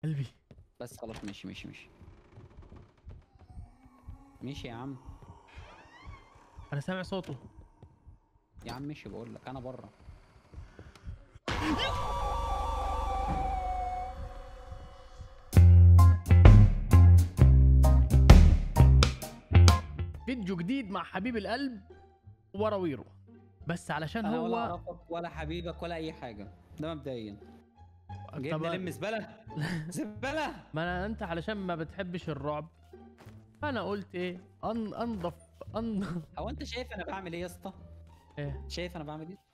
قلبي بس خلاص ماشي ماشي ماشي ماشي يا عم انا سامع صوته يا عم ماشي بقول لك انا بره فيديو جديد مع حبيب القلب وراويرو بس علشان انا ولا هو اعرفك ولا حبيبك ولا اي حاجه ده مبدئيا جايب طب نلم زباله زباله ما انا انت علشان ما بتحبش الرعب فانا قلت ايه أن انضف أن... هو انت شايف انا بعمل ايه يا اسطى إيه؟ شايف انا بعمل ايه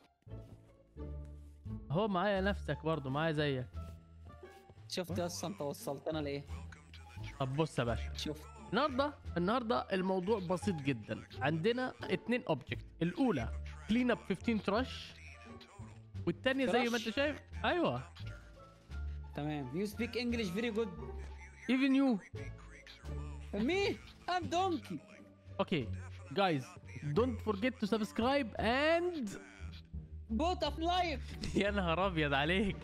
هو معايا نفسك برضه معايا زيك شفت يا اسطى انت وصلتنا لايه طب بص يا باشا شفت النهارده النهارده الموضوع بسيط جدا عندنا اتنين اوبجكت الاولى كلين اب 15 تراش والتانية زي ما انت Trash. شايف ايوه تمام يو سبيك انجلش فيري جود even you مي ام دونكي okay guys don't forget to subscribe and بوت اوف لايف يا نهار ابيض عليك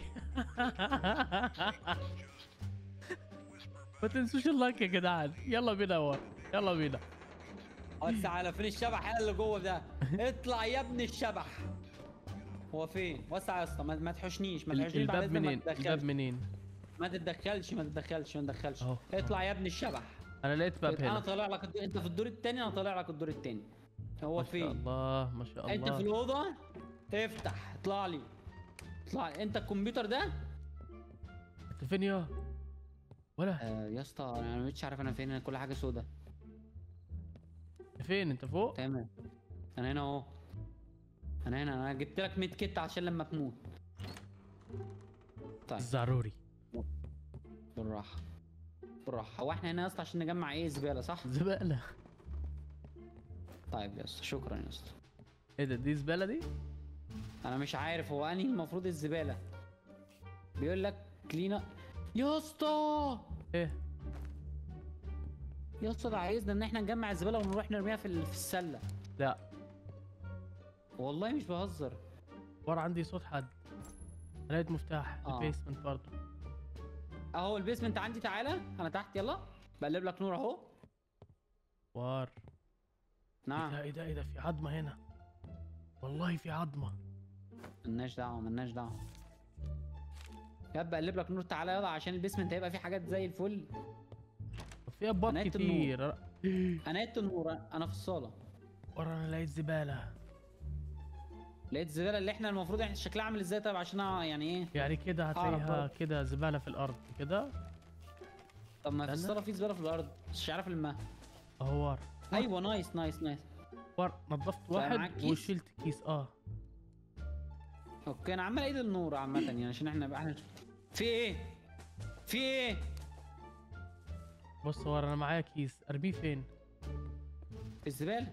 ما تنسوش اللايك يا جدعان يلا بينا يا ورا يلا بينا وسع على فين الشبح يا اللي جوه ده اطلع يا ابن الشبح هو فين وسع يا اسطى ما ما تحوشنيش ما تحوشنيش بعد الباب إذنك ما منين الباب تتدخلش. منين ما تتدخلش ما تتدخلش ما تتدخلش أهو. اطلع يا ابن الشبح انا لقيت باب انا هنا طالع لك الدور- انت في الدور الثاني انا طالع لك الدور الثاني هو ما شاء فين الله ما شاء انت في الله الاوضه افتح اطلع لي اطلع لي. انت الكمبيوتر ده انت فين يا ولا آه يا اسطى انا ما بقتش عارف انا فين انا كل حاجه سودا انت فين انت فوق تمام انا هنا اهو انا هنا انا جبت لك ميد كيت عشان لما تموت طيب الزعروري بالراحه بالراحه هو احنا هنا يا اسطى عشان نجمع ايه زباله صح زبالة طيب يا اسطى شكرا يا اسطى ايه ده دي زبالة دي انا مش عارف هو انهي المفروض الزباله بيقول لك كلينا يا اسطى ايه يا اسطى ده عايزنا ان احنا نجمع الزباله ونروح نرميها في ال- في السله لا والله مش بهزر ورا عندي صوت حد أنا لقيت مفتاح آه. البيسمنت برضه اهو البيسمنت عندي تعالى انا تحت يلا بقلب لك نور اهو وار ايه نعم ده ايه ده ايه ده في عظمة هنا والله في عظمة ملناش دعوه ملناش دعوه يبقى اقلب لك نور تعالى يلا عشان البيسمنت هيبقى فيه حاجات زي الفل طب في ابواب أنا لقيت كتير انا لقيت النور انا في الصاله ورا انا لقيت زبالة لقيت الزباله اللي احنا المفروض احنا شكلها عامل ازاي طيب عشان أنا يعني ايه يعني كده هتلاقيها برضه. كده زبالة في الارض كده طب ما في استنى. الصاله في زباله في الارض مش عارف الماء اهو ور ايوه نايس نايس نايس ور نظفت معاك واحد كيس؟ وشلت كيس اه اوكي انا عمال اعيد النور عامه يعني عشان احنا احنا في ايه في ايه بص ورا انا معايا كيس ارميه فين في الزباله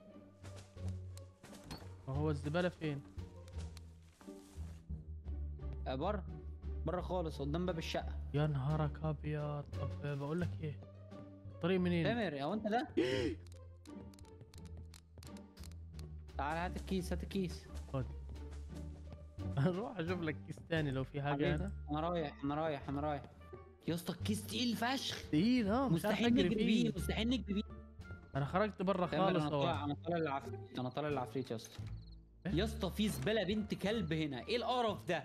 ما هو الزبالة فين آه، بره بره خالص قدام باب الشقه يا نهارك ابيض طب بقول لك ايه الطريق منين تامر هو انت ده تعال هات الكيس هات الكيس خد اروح اشوف لك كيس تاني لو في حاجه حبيبي، هنا انا رايح انا رايح انا رايح يا اسطى الكيس تقيل فشخ تقيل اه مش عارف مستحيل اجري نجري بيه فيه مستحيل نجري بيه انا خرجت بره تامر خالص انا هو طالع انا طالع العفريت انا طالع العفريت يا اسطى إيه؟ يا اسطى في زباله بنت كلب هنا ايه القرف ده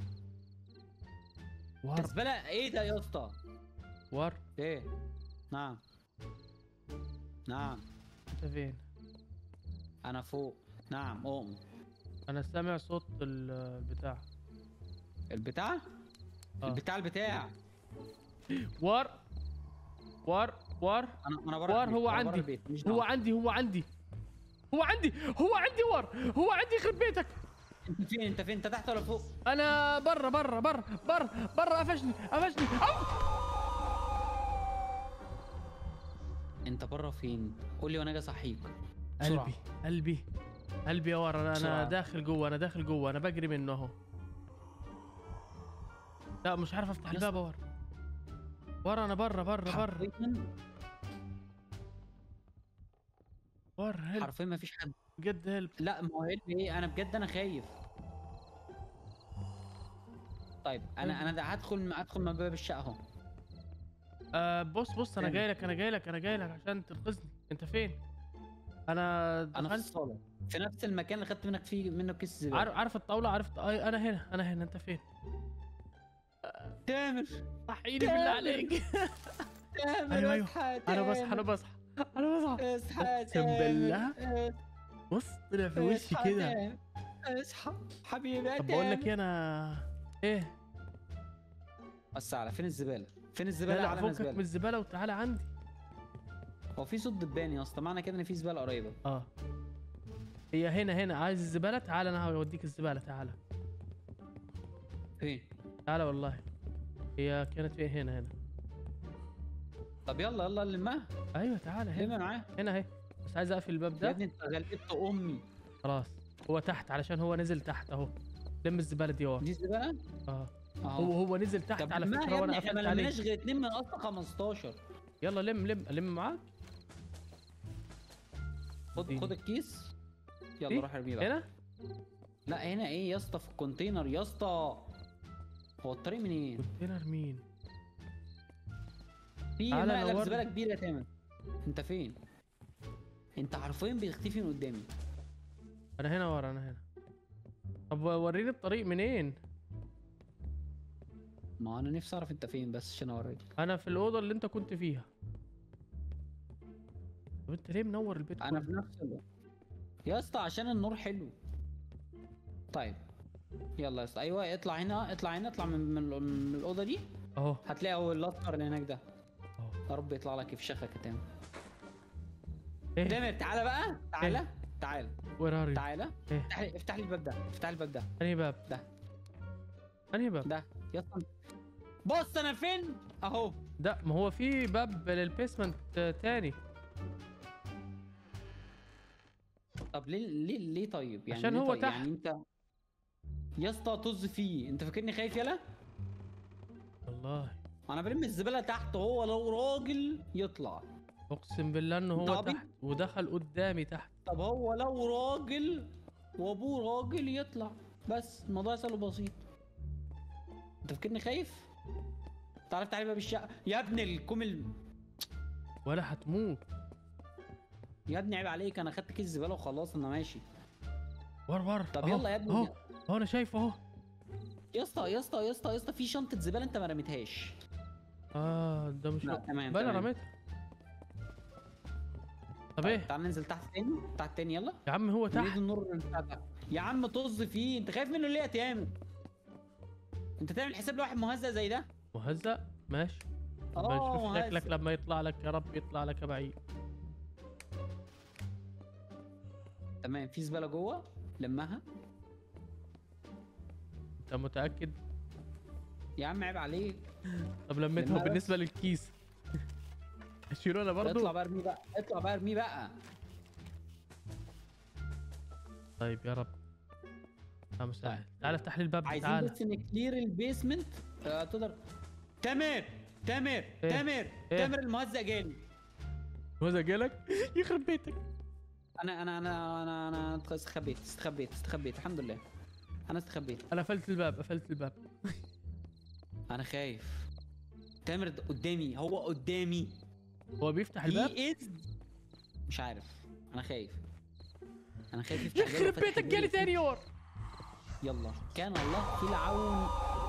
ور زباله ايه ده يا اسطى ور ايه نعم نعم انت فين انا فوق نعم قوم انا سامع صوت البتاع البتاع آه. البتاع البتاع ور ور ور انا انا بره ور البيت، هو أنا بره عندي البيت، مش هو دعوة. عندي هو عندي هو عندي هو عندي ور هو عندي يخرب بيتك انت فين انت فين انت تحت ولا فوق انا بره بره بره بره بره قفشني قفشني أو! انت بره فين قول لي وانا اجي اصحيك بسرعة. قلبي قلبي قلبي يا ور انا انا بسرعة. داخل جوه انا داخل جوه انا بجري منه اهو لا مش عارف افتح يا الباب ور ور انا بره بره بره حرفيا ور هلب حرفيا ما فيش حد بجد هلب لا ما هو هيلب ايه انا بجد انا خايف طيب انا انا ده هدخل هدخل من باب الشقه اهو آه بص بص انا فين؟ جاي لك انا جاي لك انا جاي لك عشان تنقذني انت فين انا انا في دخلت الصاله في نفس المكان اللي خدت منك فيه منه كيس زباله عارف عارف الطاوله عارف آه انا هنا انا هنا انت فين تامر صحيني بالله تامر. عليك تامر أيوة، أيوة. اصحى انا بصحى تامر. انا بصحى انا بصحى اصحى أقسم تامر. بالله. بص طلع في وشي اصحى كده تامر. اصحى حبيبي يا طب بقول لك تامر. ايه انا ايه بس على فين الزباله فين لا الزباله لا على فكك من الزباله الزباله وتعالى عندي هو في صوت دبان يا اسطى معنى كده ان في زباله قريبه اه هي هنا هنا عايز الزباله تعالى انا هوديك الزباله تعالى فين تعالى والله هي كانت فين هنا هنا طب يلا يلا لمها ايوه تعالى هنا لمها معاه هنا اهي بس عايز اقفل الباب يا ده ابني انت غلبت امي خلاص هو تحت علشان هو نزل تحت اهو لم الزباله دي ورا دي زباله اه اهو هو هو نزل تحت طب على لمها فكره يا وانا ابني احنا ما قفلت عليه لمناش غير اتنين من اصل 15 يلا لم لم لم معاك خد اديني. خد الكيس يلا إيه؟ روح ارميه بقى هنا لا هنا ايه يا اسطى في الكونتينر يا اسطى هو الطريق منين؟ كونتينر مين في تعالى مقلب نورني. زباله كبير يا تامر انت فين؟ انت حرفيا بتختفي من قدامي انا هنا ورا انا هنا طب وريني الطريق منين ما انا نفسي اعرف انت فين بس عشان اوريك انا في الاوضه اللي انت كنت فيها طب انت ليه منور البيت انا كله؟ في نفس الوقت يا اسطى عشان النور حلو طيب يلا يا اسطى ايوه اطلع هنا اطلع هنا اطلع من, من, من الاوضه دي اهو هتلاقي هو الاصفر اللي هناك ده اهو يا رب يطلع لك يفشخك يا تامر ايه تامر تعالى بقى تعالى تعالى وير ار يو تعالى ايه افتح لي افتح لي الباب ده افتح لي الباب ده انهي باب ده. انهي باب ده يا اسطى بص انا فين اهو ده ما هو في باب للبيسمنت آه، تاني طب ليه ليه ليه طيب يعني عشان ليه هو طيب؟ تحت. يعني انت يا اسطى طز فيه انت فاكرني خايف يلا والله انا برمي الزباله تحت هو لو راجل يطلع اقسم بالله انه أنت هو عبيط؟ تحت ودخل قدامي تحت طب هو لو راجل وابوه راجل يطلع بس الموضوع سهل وبسيط انت فاكرني خايف تعرف تعالى باب الشقه يا ابن الكمل ولا هتموت يا ابني عيب عليك انا خدت كيس زباله وخلاص انا ماشي ور ور طب أهو، يلا يا ابني. اهو اهو انا شايفه اهو يا اسطى يا اسطى يا اسطى يا اسطى في شنطه زباله انت ما رميتهاش اه ده مش لا تمام بقى انا تمام. رميتها طب طيب، ايه تعال ننزل تحت تاني تحت تاني يلا يا عم هو نريد تحت النور اللي بتاع ده. يا عم طز فيه انت خايف منه ليه يا تامر انت تعمل حساب لواحد مهزأ زي ده مهزأ ماشي اه بشوف مهزأ. شكلك لما يطلع لك يا رب يطلع لك بعيد تمام في زباله جوه لمها انت متاكد يا عم عيب عليك طب لميتها لمها بس. بالنسبه للكيس اشيله انا برضو اطلع بقى ارميه بقى اطلع بقى ارميه بقى طيب يا رب يا مساعد تعال افتح لي الباب عايزين تعال بس نكلير البيسمنت آه تقدر تامر تامر إيه؟ تامر إيه؟ تامر المهزأ جالي هو ده جالك يخرب بيتك انا انا انا انا انا استخبيت استخبيت استخبيت الحمد لله انا استخبيت انا قفلت الباب قفلت الباب انا خايف تامر ده قدامي هو قدامي هو بيفتح الباب هي از مش عارف انا خايف انا خايف يفتح الباب يخرب وفتح بيتك الباب جالي يقفل. تاني يور يلا كان الله في العون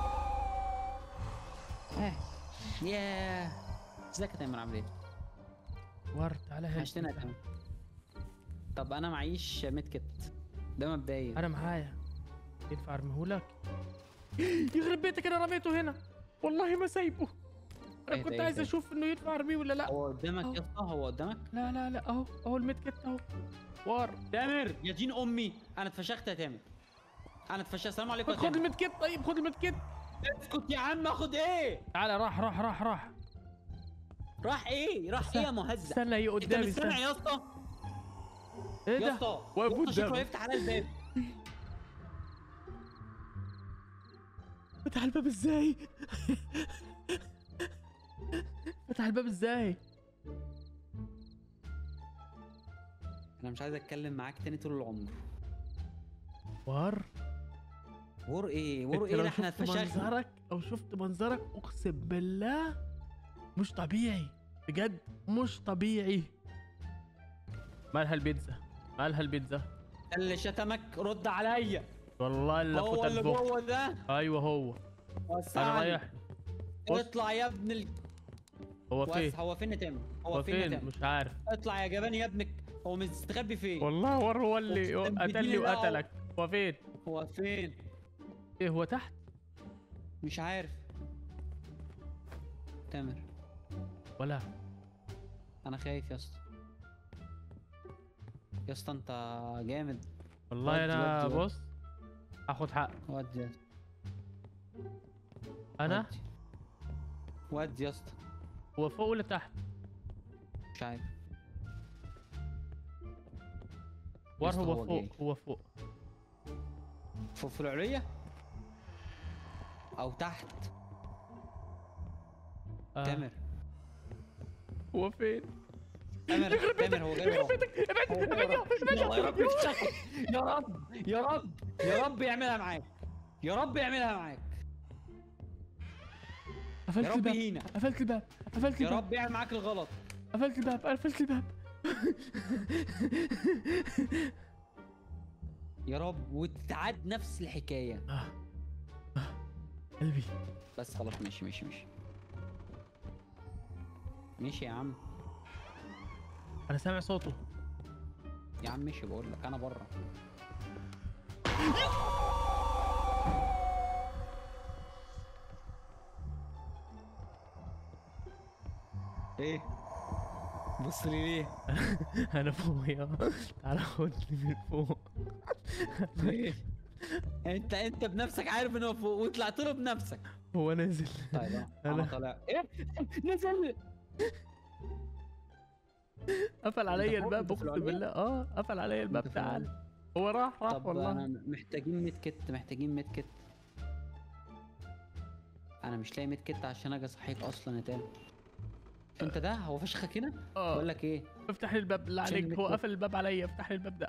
اه ياه ازيك يا تامر عامل ايه؟ ور تعالى هنا عشتنا يا تامر طب انا معيش ميد كيت ده مبدئيا انا معايا ينفع ارميهولك يخرب بيتك انا رميته هنا والله ما سايبه انا إيه كنت ده، إيه عايز ده؟ اشوف انه ينفع ارميه ولا لا هو قدامك أهو. يا اسطى هو قدامك لا لا لا اهو اهو الميدكت اهو وار تامر يا دين امي انا اتفشخت يا تامر انا اتفشخت السلام عليكم يا خد تامر الميدكت طيب خد الميدكت اسكت يا عم اخد ايه تعالى راح راح راح راح راح ايه راح ايه يا مهزأ استنى هي انت قدامي مش سامع استنى يا اسطى ايه يا ده اسطى واقف يا اسطى شكله قدامي. هيفتح على الباب فتح الباب ازاي فتح الباب ازاي انا مش عايز اتكلم معاك تاني طول العمر وار ور ايه ور انت ايه لو ده احنا شفت اتفشخنا منظرك او شفت منظرك اقسم بالله مش طبيعي بجد مش طبيعي مالها البيتزا مالها البيتزا اللي شتمك رد عليا والله اللي هو فوت اللي البوك جوه ده ايوه هو انا وسعني رايح بص. اطلع يا ابن ال... هو فين وس... هو فين يا تامر هو, هو فين, يا فين تامر مش عارف اطلع يا جبان يا ابنك هو مستخبي فين والله هو هو اللي أقسم قتلني بالله. وقتلك هو فين هو فين ايه هو تحت مش عارف تامر ولا انا خايف يا اسطى يا اسطى انت جامد والله ودي- انا ودي- ودي. بص اخد حق ودي يا اسطى انا ودي. ودي يا اسطى هو فوق ولا تحت مش عارف ور اسطى هو هو فوق جاي. هو فوق فوق في العليا او تحت آه. تامر هو فين تامر تامر هو جاي وراه. هو جاي وراه. يلا يا رب يفتحك. يا رب يا رب يا رب يعملها معاك يا رب يعملها معاك قفلت يا رب الباب يهينك قفلت الباب قفلت يا الباب رب يعمل معاك الغلط قفلت الباب قفلت الباب يا رب وتتعاد نفس الحكايه آه. آه. قلبي بس خلاص ماشي ماشي ماشي ماشي يا عم انا سامع صوته يا عم ماشي بقول لك انا بره ايه بص لي ليه انا فوق يا تعالى خدني من فوق ليه انت انت بنفسك عارف ان هو فوق وطلعت له بنفسك هو نازل طيب اه، انا أنا- طالع ايه نزل قفل عليا فوق؟ الباب أنت في اقسم العليا؟ بالله اه قفل عليا الباب أنت في العليا؟ تعال هو راح راح طب والله انا محتاجين ميد كت محتاجين ميد كت انا مش لاقي ميد كت عشان اجي اصحيك اصلا يا تامر مش انت ده هو فشخك هنا اه بقول لك ايه افتح لي الباب بالله عشان عليك هو نكتب. قفل الباب عليا افتح لي الباب ده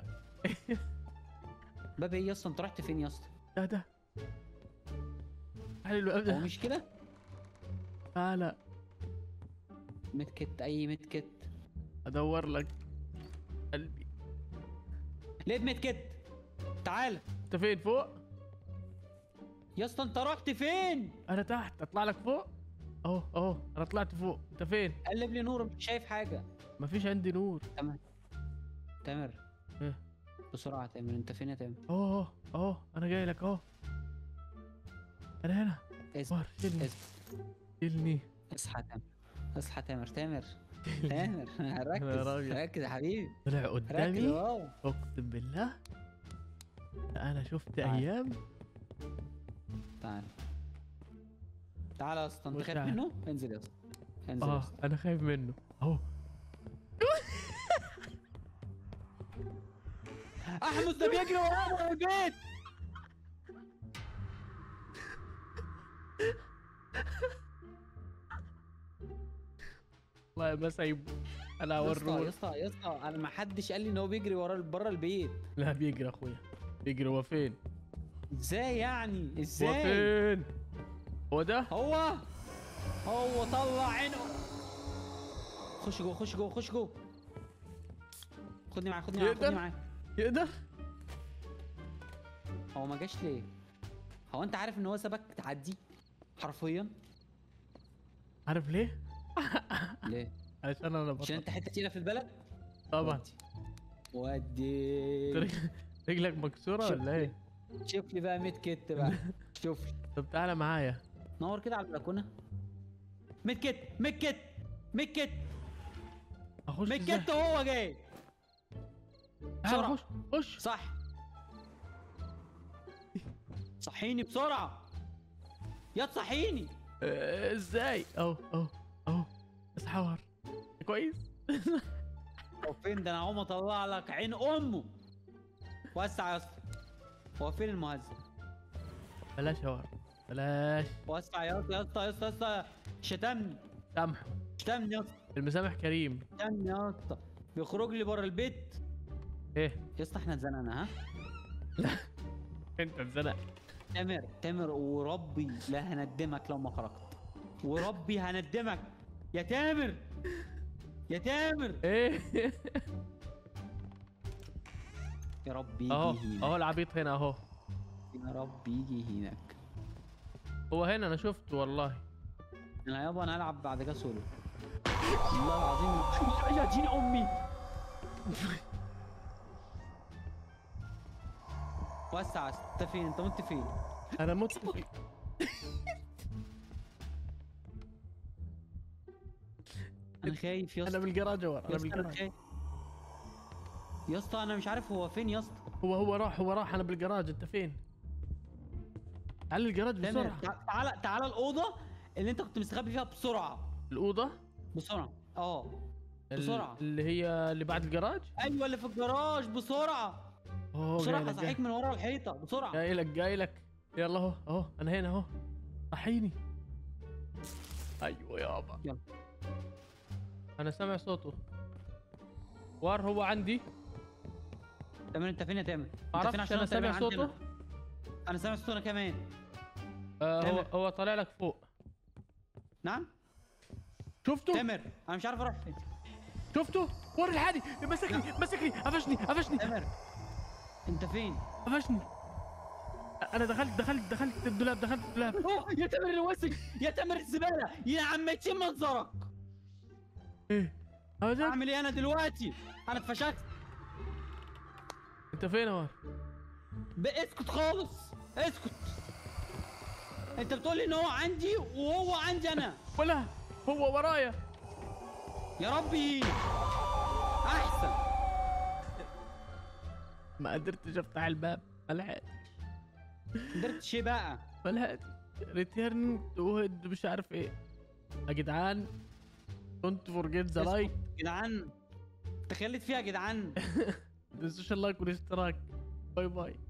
باب ايه يا اسطى انت رحت فين يا اسطى ده ده افتح لي الباب هو ده مش كده تعالى ميد كت اي ميد كت ادور لك قلبي لقيت ميد كت تعال انت فين فوق يا اسطى انت رحت فين انا تحت اطلع لك فوق اهو اهو انا طلعت فوق انت فين قلب لي نور مش شايف حاجه مفيش عندي نور تامر ايه بسرعه يا تامر انت فين يا تامر اهو اهو اهو انا جاي لك اهو انا هنا اصحى ور شيلني اصحى شيلني اصحى يا تامر اصحى يا تامر تامر تامر ركز راجل. ركز يا حبيبي طلع ركز قدامي اهو اقسم بالله انا شفت تعال. ايام تعال تعال يا اسطى انت مش خايف عارف. منه انزل يا اسطى انزل يا اه اسطى انا خايف منه اهو احمد ده بيجري ورانا ورا البيت والله ما سايبه انا يا اسطى يا اوريه اسطى يا اسطى انا ما حدش قال لي ان هو بيجري ورا بره البيت لا بيجري اخويا بيجري هو فين ازاي يعني هو ازاي فين هو ده هو هو طلع عينه خش جوه خش جوه خش جوه خدني معاك خدني معاك يقدر؟ خدني معاك يقدر هو ما جاش ليه هو انت عارف ان هو سابك تعدي حرفيا عارف ليه ليه عشان انا عشان بطل انت حته تقيله في البلد طبعا ودي رج- رجلك مكسوره شوف ولا ايه شوف لي بقى ميت كت بقى شوف لي طب تعالى معايا نور كده على البلكونه ميت كت ميت كت ميت كت اخش ميت ازاي كت وهو جاي تعال بسرعة. خش خش صح صحيني بسرعه يا تصحيني آه، ازاي اهو اهو اهو اسحور كويس هو فين ده انا هقوم اطلع لك عين امه وسع يا اسطى هو فين المهزأ بلاش حوار بلاش وسع يا اسطى يا اسطى يا اسطى يا اسطى شتمني سامحه شتمني يا اسطى المسامح كريم شتمني يا اسطى بيخرج لي بره البيت ايه يا اسطى احنا اتزنقنا ها انت اتزنق تامر تامر وربي لا هندمك لو ما خرجت وربي هندمك يا تامر يا تامر ايه يا رب يجي اهو هنا اهو العبيط هنا اهو يا رب يجي هناك هو هنا انا شفته والله انا يابا انا هلعب بعد كده سولو والله العظيم يا دين امي وسع انت فين انت مت فين انا مت في انا خايف يا انا اسطى بالجراج ورا يا انا اسطى انا بالجراج خايف يا اسطى انا مش عارف هو فين يا اسطى هو هو راح هو راح انا بالجراج انت فين؟ على الجراج تامر بسرعه تع- تعالى تعالى الاوضه اللي انت كنت مستخبي فيها بسرعه الاوضه بسرعه اه ال- بسرعة. اللي هي اللي بعد الجراج ايوه اللي في الجراج بسرعه اوه بسرعه جاي لك هصحيك من ورا الحيطه بسرعه جاي لك جاي لك يلا اهو اهو انا هنا اهو صحيني ايوه يابا يلا. انا سامع صوته وار هو عندي تامر انت فين يا تامر؟ انت معرفش فين عشان انا تقريباً سامع عندنا. صوته انا سامع صوته انا كمان آه هو تامر. هو طالع لك فوق نعم شفته تامر انا مش عارف اروح فين شفته ور الحادي مسكني مسكني قفشني قفشني تامر انت فين؟ قفشني انا دخلت دخلت دخلت الدولاب دخلت الدولاب أوه، يا تامر الوسخ يا تامر الزباله يا عمتي منظرك ايه هذا اعمل ايه انا دلوقتي؟ انا اتفشخت انت فين يا وار ب- اسكت خالص اسكت انت بتقول لي ان هو عندي وهو عندي انا ولا هو ورايا يا ربي احسن ما قدرتش افتح الباب ما لحقتش قدرت شي بقى ما لحقتش ريتيرن تو هيد مش عارف ايه يا جدعان دونت فورجيت ذا اسكت. لايك جدعان تخلت فيها يا جدعان ما تنسوش اللايك والاشتراك باي باي